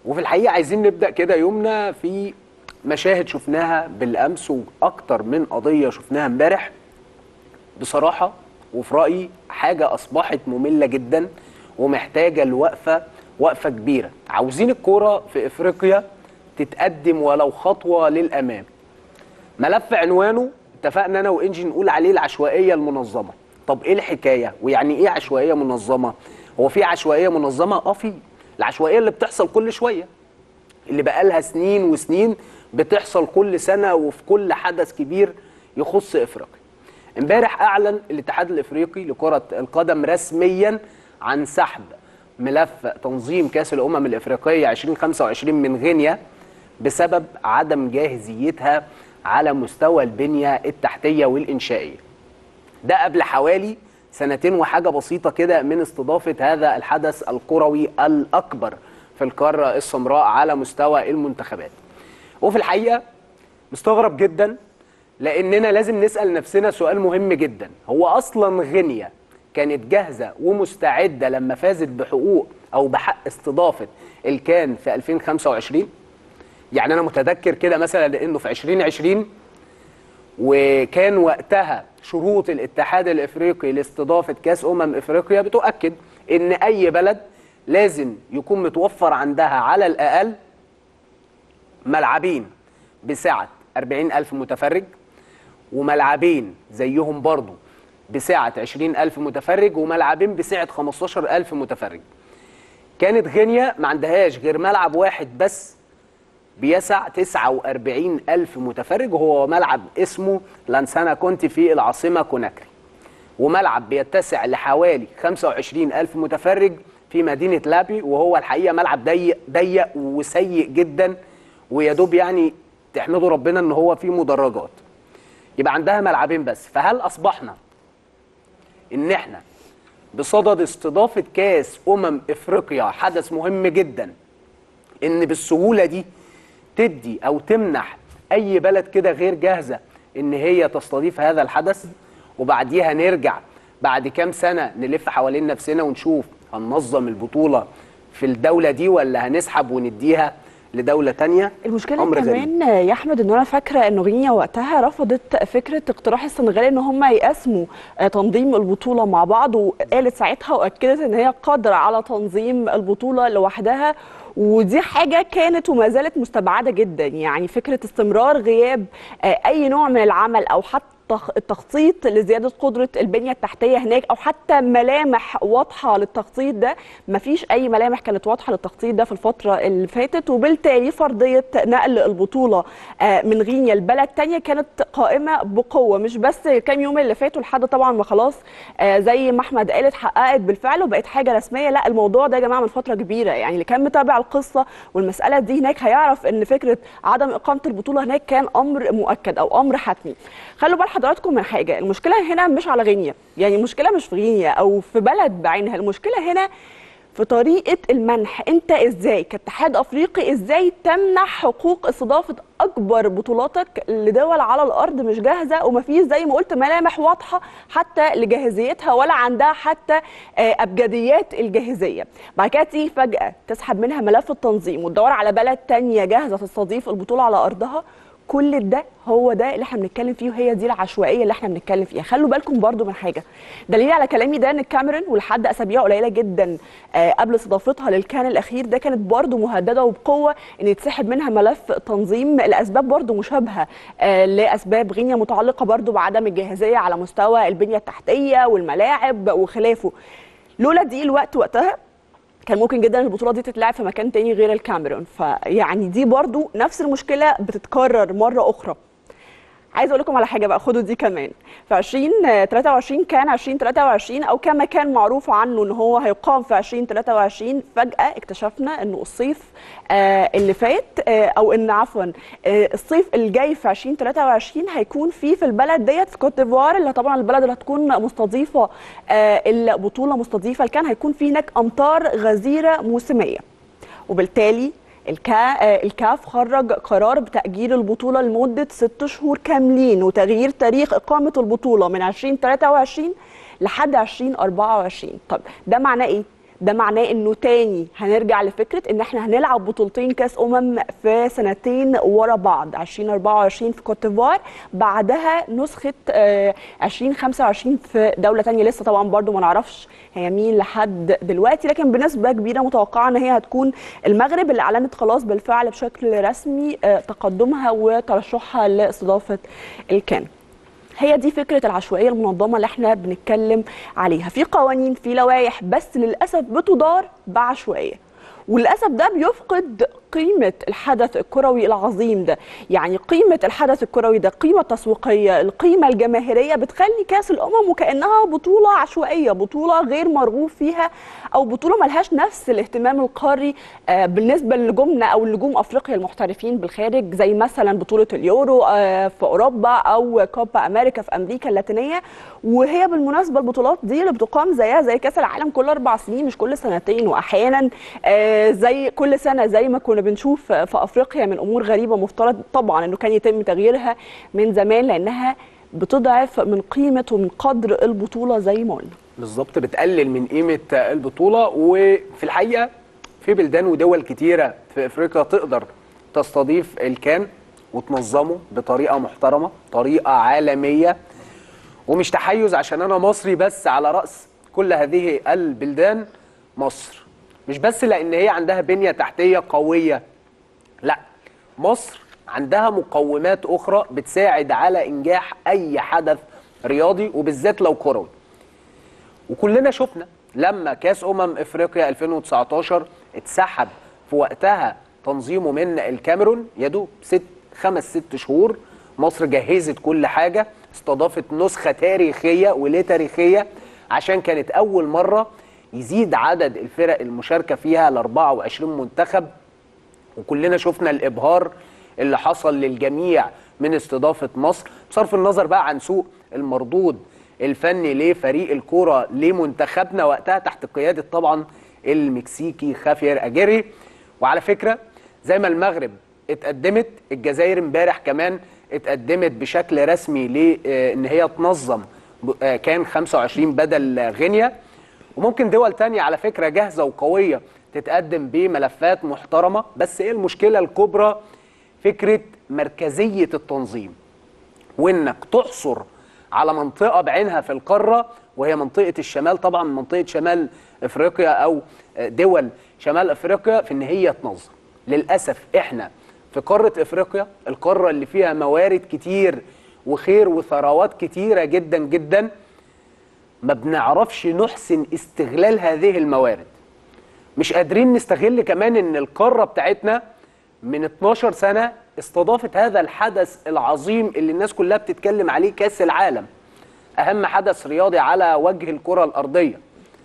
وفي الحقيقه عايزين نبدا كده يومنا في مشاهد شفناها بالامس واكتر من قضيه شفناها امبارح بصراحه وفي رايي حاجه اصبحت ممله جدا ومحتاجه لوقفه وقفه كبيره عاوزين الكوره في افريقيا تتقدم ولو خطوه للامام ملف عنوانه اتفقنا انا وانجي نقول عليه العشوائيه المنظمه طب ايه الحكايه ويعني ايه عشوائيه منظمه هو في عشوائيه منظمه اه في العشوائيه اللي بتحصل كل شويه اللي بقالها سنين وسنين بتحصل كل سنه وفي كل حدث كبير يخص افريقيا امبارح اعلن الاتحاد الافريقي لكره القدم رسميا عن سحب ملف تنظيم كاس الامم الافريقيه 2025 من غينيا بسبب عدم جاهزيتها على مستوى البنيه التحتيه والانشائيه ده قبل حوالي سنتين وحاجه بسيطه كده من استضافه هذا الحدث الكروي الاكبر في القاره السمراء على مستوى المنتخبات وفي الحقيقه مستغرب جدا لاننا لازم نسال نفسنا سؤال مهم جدا هو اصلا غينيا كانت جاهزه ومستعده لما فازت بحقوق او بحق استضافه الكان في 2025 يعني انا متذكر كده مثلا انه في 2020 وكان وقتها شروط الاتحاد الافريقي لاستضافه كاس امم افريقيا بتؤكد ان اي بلد لازم يكون متوفر عندها على الاقل ملعبين بسعه 40000 متفرج وملعبين زيهم برضو بسعه 20000 متفرج وملعبين بسعه 15000 متفرج كانت غينيا ما عندهاش غير ملعب واحد بس بيسع 49 ألف متفرج وهو ملعب اسمه لانسانا كونتي في العاصمة كوناكري وملعب بيتسع لحوالي 25 ألف متفرج في مدينة لابي وهو الحقيقة ملعب ضيق ضيق وسيء جدا ويدوب يعني تحمدوا ربنا ان هو فيه مدرجات يبقى عندها ملعبين بس فهل اصبحنا ان احنا بصدد استضافة كاس امم افريقيا حدث مهم جدا ان بالسهولة دي تدي او تمنح اي بلد كده غير جاهزه ان هي تستضيف هذا الحدث وبعديها نرجع بعد كام سنه نلف حوالين نفسنا ونشوف هننظم البطوله في الدوله دي ولا هنسحب ونديها لدوله تانية المشكله أمر كمان يا احمد ان انا فاكره ان غينيا وقتها رفضت فكره اقتراح السنغال ان هم يقسموا آه، تنظيم البطوله مع بعض وقالت ساعتها واكدت ان هي قادره على تنظيم البطوله لوحدها ودي حاجه كانت وما زالت مستبعده جدا يعني فكره استمرار غياب آه، اي نوع من العمل او حتى التخ- التخطيط لزياده قدره البنيه التحتيه هناك او حتى ملامح واضحه للتخطيط ده مفيش اي ملامح كانت واضحه للتخطيط ده في الفتره اللي فاتت وبالتالي فرضيه نقل البطوله آه، من غينيا لبلد تانية كانت قائمه بقوه مش بس كام يوم اللي فاتوا لحد طبعا ما خلاص آه، زي ما احمد قال اتحققت بالفعل وبقت حاجه رسميه لا الموضوع ده يا جماعه من فتره كبيره يعني اللي كان متابع القصه والمساله دي هناك هيعرف ان فكره عدم اقامه البطوله هناك كان امر مؤكد او امر حتمي خلوا بال حضراتكم من حاجه المشكله هنا مش على غينيا يعني المشكله مش في غينيا او في بلد بعينها المشكله هنا في طريقه المنح انت ازاي كاتحاد افريقي ازاي تمنح حقوق استضافه اكبر بطولاتك لدول على الارض مش جاهزه ومفيش زي ما قلت ملامح واضحه حتى لجاهزيتها ولا عندها حتى آه، ابجديات الجاهزيه بعد كده تيجي فجاه تسحب منها ملف التنظيم وتدور على بلد تانية جاهزه تستضيف البطوله على ارضها كل ده هو ده اللي احنا بنتكلم فيه وهي دي العشوائيه اللي احنا بنتكلم فيها خلوا بالكم برضو من حاجه دليل على كلامي ده ان الكاميرون ولحد اسابيع قليله جدا آه، قبل استضافتها للكان الاخير ده كانت برضو مهدده وبقوه ان يتسحب منها ملف تنظيم لاسباب برضو مشابهه آه، لاسباب غينيا متعلقه برضو بعدم الجاهزيه على مستوى البنيه التحتيه والملاعب وخلافه لولا دي الوقت وقتها كان ممكن جدا البطوله دي تتلعب في مكان تاني غير الكاميرون فيعني دي برضو نفس المشكله بتتكرر مره اخرى عايزه اقول لكم على حاجه بقى خدوا دي كمان في 2023 كان 2023 او كما كان معروف عنه ان هو هيقام في 2023 فجاه اكتشفنا انه الصيف آه اللي فات آه او ان عفوا آه الصيف الجاي في 2023 هيكون فيه في البلد ديت في كوت ديفوار اللي طبعا البلد اللي هتكون مستضيفه آه البطوله مستضيفه كان هيكون فيه هناك امطار غزيره موسميه وبالتالي الكا... آه، الكاف خرج قرار بتأجيل البطولة لمدة ست شهور كاملين وتغيير تاريخ إقامة البطولة من 2023 لحد 2024 طب ده معناه إيه؟ ده معناه انه تاني هنرجع لفكره ان احنا هنلعب بطولتين كاس امم في سنتين ورا بعض 2024 في كوت ديفوار بعدها نسخه آه، 2025 في دوله تانية لسه طبعا برضو ما نعرفش هي مين لحد دلوقتي لكن بنسبه كبيره متوقعه ان هي هتكون المغرب اللي اعلنت خلاص بالفعل بشكل رسمي آه، تقدمها وترشحها لاستضافه الكان هي دي فكره العشوائيه المنظمه اللي احنا بنتكلم عليها في قوانين في لوائح بس للاسف بتدار بعشوائيه وللاسف ده بيفقد قيمه الحدث الكروي العظيم ده يعني قيمه الحدث الكروي ده قيمه تسويقيه القيمه الجماهيريه بتخلي كاس الامم وكانها بطوله عشوائيه بطوله غير مرغوب فيها او بطوله ملهاش نفس الاهتمام القاري آه، بالنسبه لنجومنا او لنجوم افريقيا المحترفين بالخارج زي مثلا بطوله اليورو آه، في اوروبا او كوبا امريكا في امريكا اللاتينيه وهي بالمناسبه البطولات دي اللي بتقام زيها زي كاس العالم كل اربع سنين مش كل سنتين واحيانا آه، زي كل سنه زي ما كنا بنشوف في افريقيا من امور غريبه مفترض طبعا انه كان يتم تغييرها من زمان لانها بتضعف من قيمه ومن قدر البطوله زي ما قلنا بالظبط بتقلل من قيمه البطوله وفي الحقيقه في بلدان ودول كتيره في افريقيا تقدر تستضيف الكان وتنظمه بطريقه محترمه طريقه عالميه ومش تحيز عشان انا مصري بس على راس كل هذه البلدان مصر مش بس لان هي عندها بنيه تحتيه قويه لا مصر عندها مقومات اخرى بتساعد على انجاح اي حدث رياضي وبالذات لو كروي وكلنا شفنا لما كاس امم افريقيا 2019 اتسحب في وقتها تنظيمه من الكاميرون يا دوب ست خمس ست شهور مصر جهزت كل حاجه استضافت نسخه تاريخيه وليه تاريخيه عشان كانت اول مره يزيد عدد الفرق المشاركه فيها ل 24 منتخب وكلنا شفنا الابهار اللي حصل للجميع من استضافه مصر بصرف النظر بقى عن سوء المردود الفني لفريق الكوره لمنتخبنا وقتها تحت قياده طبعا المكسيكي خافير اجيري وعلى فكره زي ما المغرب اتقدمت الجزائر امبارح كمان اتقدمت بشكل رسمي لان هي تنظم ب- آه، كان 25 بدل غينيا وممكن دول تانية على فكرة جاهزة وقوية تتقدم بملفات محترمة بس ايه المشكلة الكبرى فكرة مركزية التنظيم وانك تحصر على منطقة بعينها في القارة وهي منطقة الشمال طبعا منطقة شمال افريقيا او دول شمال افريقيا في ان هي تنظم للأسف احنا في قارة افريقيا القارة اللي فيها موارد كتير وخير وثروات كتيرة جدا جدا ما بنعرفش نحسن استغلال هذه الموارد مش قادرين نستغل كمان ان القاره بتاعتنا من 12 سنه استضافت هذا الحدث العظيم اللي الناس كلها بتتكلم عليه كاس العالم اهم حدث رياضي على وجه الكره الارضيه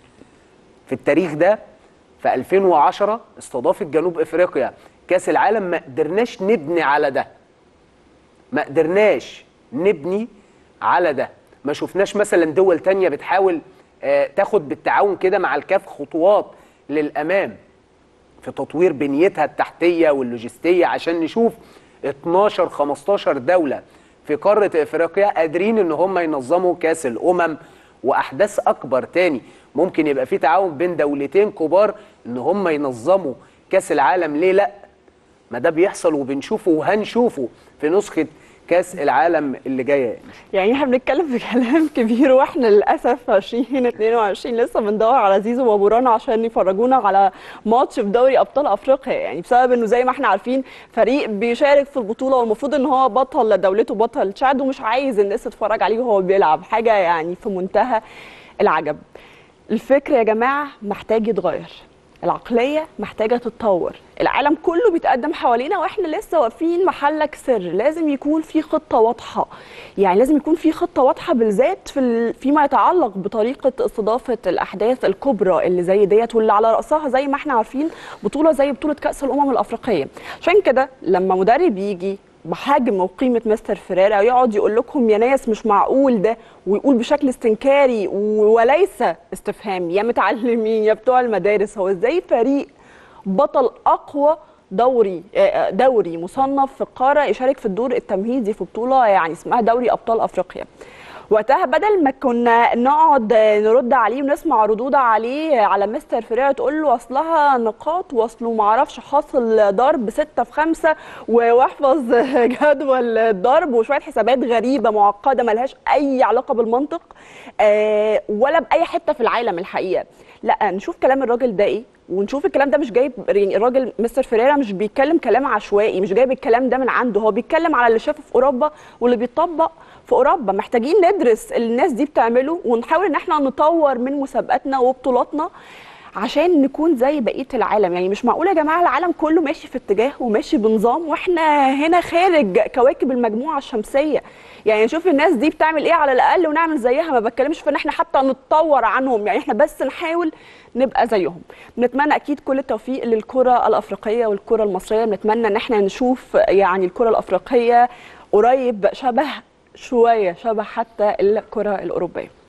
في التاريخ ده في 2010 استضافت جنوب افريقيا كاس العالم ما قدرناش نبني على ده ما قدرناش نبني على ده ما شفناش مثلا دول تانية بتحاول آه، تاخد بالتعاون كده مع الكاف خطوات للأمام في تطوير بنيتها التحتية واللوجستية عشان نشوف 12 15 دولة في قارة افريقيا قادرين ان هم ينظموا كاس الامم واحداث اكبر تاني ممكن يبقى في تعاون بين دولتين كبار ان هم ينظموا كاس العالم ليه لا ما ده بيحصل وبنشوفه وهنشوفه في نسخة كاس العالم اللي جايه يعني احنا بنتكلم في كلام كبير واحنا للاسف في 2022 لسه بندور على زيزو وابورانا عشان يفرجونا على ماتش في دوري ابطال افريقيا يعني بسبب انه زي ما احنا عارفين فريق بيشارك في البطوله والمفروض ان هو بطل دولته بطل تشاد ومش عايز الناس تتفرج عليه وهو بيلعب حاجه يعني في منتهى العجب الفكر يا جماعه محتاج يتغير العقلية محتاجة تتطور العالم كله بيتقدم حوالينا واحنا لسه واقفين محلك سر لازم يكون في خطة واضحة يعني لازم يكون في خطة واضحة بالذات في ال... فيما يتعلق بطريقة استضافة الأحداث الكبرى اللي زي ديت واللي على رأسها زي ما احنا عارفين بطولة زي بطولة كأس الأمم الأفريقية عشان كده لما مدرب يجي بحجم وقيمه مستر فيريرا يقعد يقول لكم يا ناس مش معقول ده ويقول بشكل استنكاري وليس استفهام يا متعلمين يا بتوع المدارس هو ازاي فريق بطل اقوى دوري دوري مصنف في القاره يشارك في الدور التمهيدي في بطوله يعني اسمها دوري ابطال افريقيا وقتها بدل ما كنا نقعد نرد عليه ونسمع ردود عليه على مستر فريرا تقول له اصلها نقاط واصله ما اعرفش حاصل ضرب ستة في خمسة و- واحفظ جدول الضرب وشويه حسابات غريبه معقده ملهاش اي علاقه بالمنطق آه، ولا باي حته في العالم الحقيقه لا نشوف كلام الراجل ده ايه ونشوف الكلام ده مش جايب يعني الراجل مستر فيريرا مش بيتكلم كلام عشوائي مش جايب الكلام ده من عنده هو بيتكلم على اللي شافه في اوروبا واللي بيطبق في اوروبا محتاجين ندرس اللي الناس دي بتعمله ونحاول ان احنا نطور من مسابقاتنا وبطولاتنا عشان نكون زي بقيه العالم يعني مش معقول يا جماعه العالم كله ماشي في اتجاه وماشي بنظام واحنا هنا خارج كواكب المجموعه الشمسيه يعني نشوف الناس دي بتعمل ايه على الاقل ونعمل زيها ما بتكلمش في ان احنا حتى نتطور عنهم يعني احنا بس نحاول نبقى زيهم بنتمنى اكيد كل التوفيق للكره الافريقيه والكره المصريه بنتمنى ان احنا نشوف يعني الكره الافريقيه قريب شبه شويه شبه حتى الكره الاوروبيه